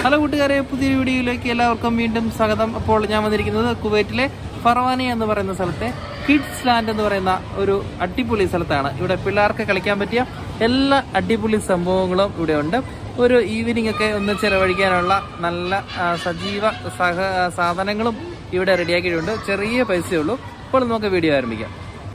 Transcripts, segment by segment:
Hello കൂട്ടുകാരെ പുതിയൊരു വീഡിയോയിലേക്ക് എല്ലാവർക്കും വീണ്ടും സ്വാഗതം അപ്പോൾ ഞാൻ വന്നിരിക്കുന്നത് കുവൈറ്റിലെ ഫറവാനി എന്ന് പറയുന്ന സ്ഥലത്തെ കിഡ്സ് ലാൻഡ് എന്ന് പറയുന്ന ഒരു അടിപൊളി സ്ഥലത്താണ് ഇവിടെ പിള്ളേർക്ക് കളിക്കാൻ പറ്റിയ എല്ലാ അടിപൊളി സംഭവങ്ങളും ഇവിടെ ഉണ്ട് ഒരു ഈവനിങ് ഒക്കെ ഒന്ന് ചെലവഴിക്കാനുള്ള നല്ല ആ, സജീവ സഹ സാധനങ്ങളും ഇവിടെ റെഡിയാക്കിയിട്ടുണ്ട് ചെറിയ പൈസയേ ഉള്ളൂ അപ്പോൾ നമുക്ക് വീഡിയോ ആരംഭിക്കാം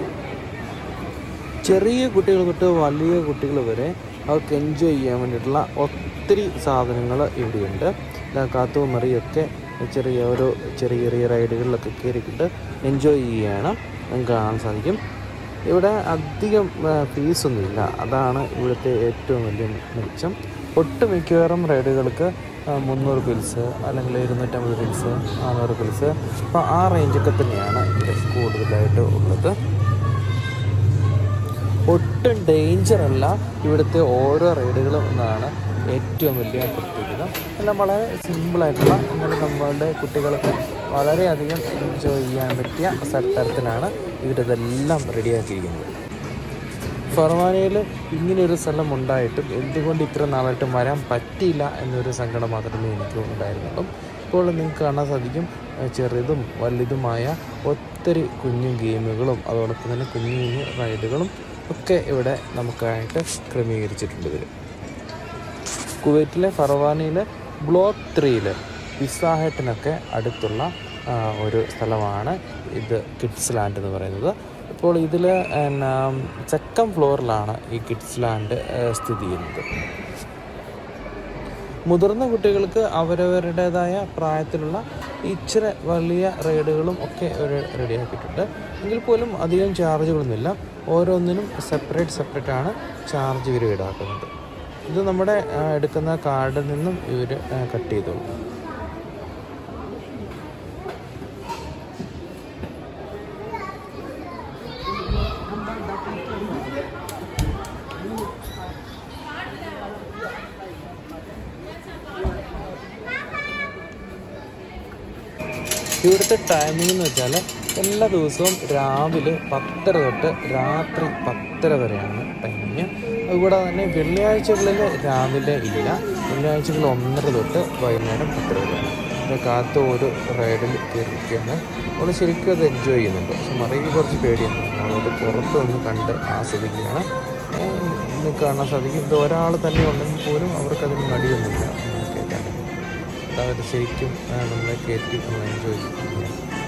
ചെറിയ കുട്ടികൾ തൊട്ട് വലിയ കുട്ടികൾ വരെ അവർക്ക് എൻജോയ് ചെയ്യാൻ വേണ്ടിയിട്ടുള്ള ഒത്തിരി സാധനങ്ങൾ ഇവിടെയുണ്ട് ഇതാ കാത്തും മറിയൊക്കെ ചെറിയ ഓരോ ചെറിയ ചെറിയ റൈഡുകളിലൊക്കെ കയറിക്കിട്ട് എൻജോയ് ചെയ്യുകയാണ് നമുക്ക് കാണാൻ സാധിക്കും ഇവിടെ അധികം ഫീസൊന്നുമില്ല അതാണ് ഇവിടുത്തെ ഏറ്റവും വലിയ മെച്ചം ഒട്ടുമിക്കവാറും റൈഡുകൾക്ക് ആ, മുന്നൂറ് പിൽസ് അല്ലെങ്കിൽ ഇരുന്നൂറ്റമ്പത് പിൽസ് നാനൂറ് പിൽസ് അപ്പോൾ ആ റേഞ്ചൊക്കെ തന്നെയാണ് ഇവിടെ കൂടുതലായിട്ട് ഉള്ളത് ഒട്ടും ഡേഞ്ചർ അല്ല ഇവിടുത്തെ ഓരോ റൈഡുകളും എന്നാണ് ഏറ്റവും വലിയ പ്രത്യേകത എല്ലാം വളരെ സിമ്പിളായിട്ടുള്ള എന്നാൽ നമ്മളുടെ കുട്ടികൾക്ക് വളരെയധികം എൻജോയ് ചെയ്യാൻ പറ്റിയ സ- തരത്തിലാണ് ഇവരിതെല്ലാം റെഡിയാക്കിയിരിക്കുന്നത് ഫർവാനയിൽ ഇങ്ങനെയൊരു സ്ഥലം ഉണ്ടായിട്ടും എന്തുകൊണ്ട് ഇത്ര നാളായിട്ടും വരാൻ പറ്റിയില്ല എന്നൊരു സങ്കടം മാത്രമേ എനിക്ക് ഉണ്ടായിരുന്നുള്ളൂ ഇപ്പോൾ നിങ്ങൾക്ക് കാണാൻ സാധിക്കും ഏഹ് ചെറുതും വലുതുമായ ഒത്തിരി കുഞ്ഞു ഗെയിമുകളും അതോടൊപ്പം തന്നെ കുഞ്ഞു കുഞ്ഞു റൈഡുകളും ഒക്കെ ഇവിടെ നമുക്കായിട്ട് ക്രമീകരിച്ചിട്ടുണ്ട് ഇവർ കുവൈറ്റിലെ ഫറവാനിയിലെ ബ്ലോക്ക് ത്രീയിൽ പിസാഹട്ടിനൊക്കെ അടുത്തുള്ള ആ, ഒരു സ്ഥലമാണ് ഇത് കിഡ്സ് ലാൻഡ് എന്ന് പറയുന്നത് ഇപ്പോൾ ഇതിൽ സെക്കൻഡ് ഫ്ലോറിലാണ് ഈ കിഡ്സ് ലാൻഡ് ആ, സ്ഥിതി ചെയ്യുന്നത് മുതിർന്ന കുട്ടികൾക്ക് അവരവരുടേതായ പ്രായത്തിലുള്ള ഇച്ചിരി വലിയ റൈഡുകളും ഒക്കെ അവർ റെഡിയാക്കിയിട്ടുണ്ട് എങ്കിൽ പോലും അധികം ചാർജുകളൊന്നുമില്ല ഓരോന്നിനും സെപ്പറേറ്റ് സെപ്പറേറ്റ് ആണ് ചാർജ് ഇവർ ഈടാക്കുന്നത് ഇത് നമ്മുടെ ആ, എടുക്കുന്ന കാർഡിൽ നിന്നും ഇവർ കട്ട് ചെയ്തോളും ഇവിടുത്തെ ടൈമിംഗ് എന്ന് വെച്ചാൽ എല്ലാ ദിവസവും രാവിലെ പത്തര തൊട്ട് രാത്രി പത്തര വരെയാണ് ടൈമിങ് അതുകൂടാതെ തന്നെ വെള്ളിയാഴ്ചകളിൽ രാവിലെ ഇല്ല വെള്ളിയാഴ്ചകളിൽ ഒന്നര തൊട്ട് വൈകുന്നേരം പത്തര വരെയാണ് ഇത് കാത്ത് ഒരു റൈഡിൽ കയറിയിരിക്കുകയാണ് നമ്മൾ ശരിക്കും അത് എൻജോയ് ചെയ്യുന്നുണ്ട് പക്ഷെ മറിയ കുറച്ച് പേടിയുണ്ട് നമ്മളത് പുറത്ത് നിന്ന് കണ്ട് ആസ്വദിക്കുകയാണ് ഏഹ് ഇന്ന് കാണാൻ സാധിക്കും ഇത് ഒരാൾ തന്നെ ഉണ്ടെങ്കിൽ പോലും അവർക്കതിന് മടിയൊന്നുമില്ല നമ്മളെ കയറ്റാൻ അവർ ശരിക്കും ആ, നമ്മളെ കയറ്റി നമ്മൾ എൻജോയ് ചെയ്യുകയാണ്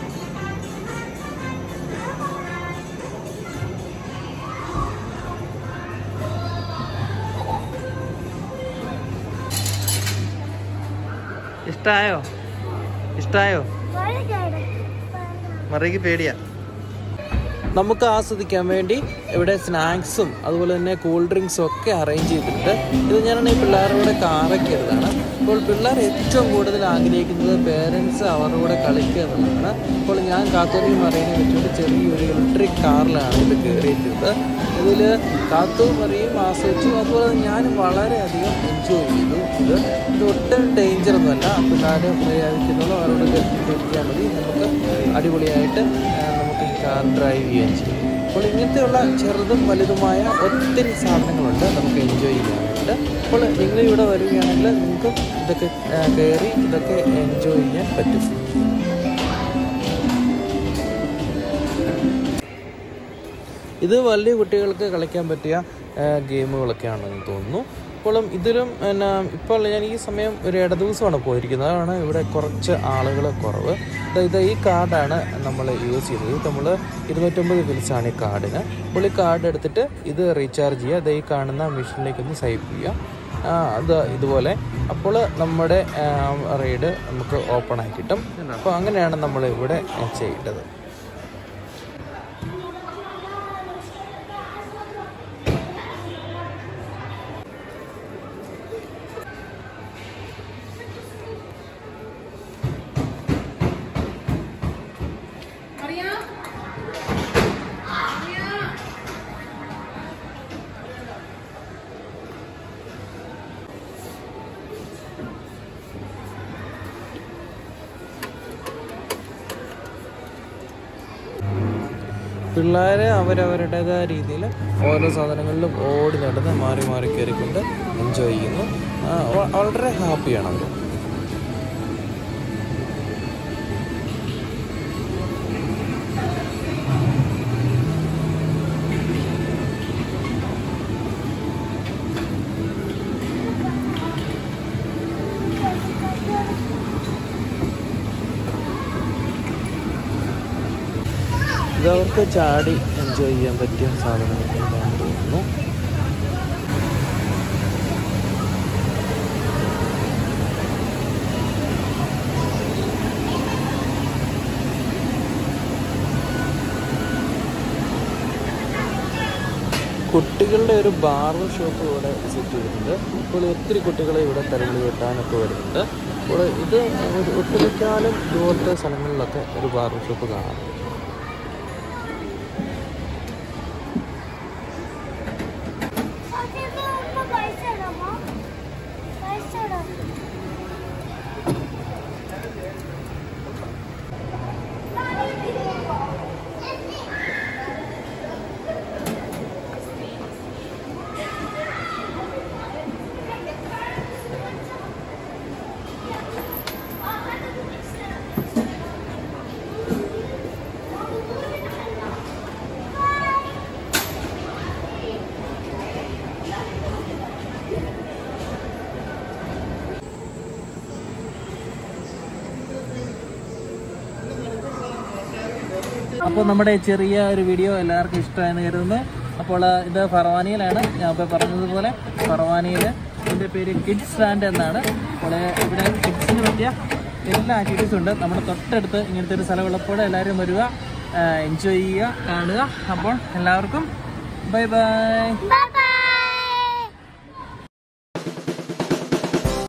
ഇഷ്ടായോ ഇഷ്ടായോ മറിയക്ക് പേടിയാ നമുക്ക് ആസ്വദിക്കാൻ വേണ്ടി ഇവിടെ സ്നാക്സും അതുപോലെ തന്നെ കൂൾ ഡ്രിങ്ക്സും ഒക്കെ അറേഞ്ച് ചെയ്തിട്ടുണ്ട് ഇത് ഞാനാണ് ഈ പിള്ളേരുടെ കൂടെ കാറൊക്കെ എടുത്താണ് അപ്പോൾ പിള്ളേർ ഏറ്റവും കൂടുതൽ ആഗ്രഹിക്കുന്നത് പേരൻസ് അവരുടെ കൂടെ കളിക്കുക എന്നുള്ളതാണ് അപ്പോൾ ഞാൻ കാത്തോലിയും മറിയനെ വെച്ചുകൊണ്ട് ചെറിയൊരു ഇലക്ട്രിക് കാറിലാണ് ഇത് കയറിയിട്ടുള്ളത് ഇതിൽ കാത്തു മറിയും ആസ്വദിച്ചു അതുപോലെ തന്നെ ഞാനും വളരെയധികം എൻജോയ് ചെയ്തു ഇത് ഇത് ഒട്ടും ഡേഞ്ചർ ഒന്നുമല്ല പിള്ളേർ പ്രയോഗിക്കുന്നുള്ളൂ അവരോട് കെട്ടിയാൽ മതി നമുക്ക് അടിപൊളിയായിട്ട് ആ, നമുക്ക് ഈ കാർ ഡ്രൈവ് ചെയ്യുകയും ചെയ്യും അപ്പോൾ ഇങ്ങനത്തെയുള്ള ചെറുതും വലുതുമായ ഒത്തിരി സാധനങ്ങളുണ്ട് നമുക്ക് എൻജോയ് ചെയ്യാനായിട്ട് അപ്പോൾ നിങ്ങൾ ഇവിടെ വരികയാണെങ്കിൽ നിങ്ങൾക്ക് ഇതൊക്കെ ആ, കയറി ഇതൊക്കെ എൻജോയ് ചെയ്യാൻ പറ്റും ഇത് വലിയ കുട്ടികൾക്ക് കളിക്കാൻ പറ്റിയ ആ, ഗെയിമുകളൊക്കെയാണെന്ന് തോന്നുന്നു ഇപ്പോഴും ഇതിലും എന്നാ ഇപ്പോൾ ഞാൻ ഈ സമയം ഒരു ഇട ദിവസമാണ് പോയിരിക്കുന്നത് അതാണ് ഇവിടെ കുറച്ച് ആളുകൾ കുറവ് ദാ ഇത് ഈ കാർഡാണ് നമ്മൾ യൂസ് ചെയ്തത് നമ്മൾ ഇരുന്നൂറ്റമ്പത് ബിൽസാണ് ഈ കാർഡിന് അപ്പോൾ ഈ കാർഡ് എടുത്തിട്ട് ഇത് റീചാർജ് ചെയ്യുക ദാ ഈ കാണുന്ന മെഷീനിലേക്ക് ഒന്ന് സ്വൈപ്പ് ചെയ്യുക ആ, അത് ഇതുപോലെ അപ്പോൾ നമ്മുടെ റൈഡ് നമുക്ക് ഓപ്പൺ ആയി കിട്ടും അപ്പോൾ അങ്ങനെയാണ് നമ്മൾ ഇവിടെ ചെയ്യേണ്ടത് പിള്ളേർ അവരവരുടേതായ രീതിയിൽ ഓരോ സാധനങ്ങളിലും ഓടി നടന്ന് മാറി മാറി കയറിക്കൊണ്ട് എൻജോയ് ചെയ്യുന്നു ആ, വ- വളരെ ഹാപ്പിയാണ് അവർ ഇത് അവർക്ക് ചാടി എൻജോയ് ചെയ്യാൻ പറ്റിയ സാധനങ്ങൾ എന്താണെന്ന് തോന്നുന്നു കുട്ടികളുടെ ഒരു ബാർബർ ഷോപ്പ് ഇവിടെ സെറ്റ് ചെയ്തിട്ടുണ്ട് ഇപ്പോൾ ഒത്തിരി കുട്ടികളെ ഇവിടെ തരങ്ങൾ വെട്ടാനൊക്കെ വരുന്നുണ്ട് അപ്പോൾ ഇത് ഒരു ഒട്ടുമിക്കാലും ദൂരത്തെ സ്ഥലങ്ങളിലൊക്കെ ഒരു ബാർബർ ഷോപ്പ് കാണാം അപ്പോൾ നമ്മുടെ ചെറിയ ഒരു വീഡിയോ എല്ലാവർക്കും ഇഷ്ടമായെന്ന് കരുതുന്നു അപ്പോൾ ആ, ഇത് ഫർവാനിയിലാണ് ഞാൻ ഇപ്പോൾ പറഞ്ഞതുപോലെ ഫർവാനിയിൽ ഇതിൻ്റെ പേര് കിഡ്സ് ലാൻഡ് എന്നാണ് അപ്പോൾ ഇവിടെ കിഡ്സിന് പറ്റിയ എല്ലാ ആക്ടിവിറ്റീസും ഉണ്ട് നമ്മുടെ തൊട്ടടുത്ത് ഇങ്ങനത്തെ ഒരു സ്ഥലമുള്ളപ്പോൾ എല്ലാവരും വരിക എൻജോയ് ചെയ്യുക കാണുക അപ്പോൾ എല്ലാവർക്കും ബൈ ബൈ Bye bye.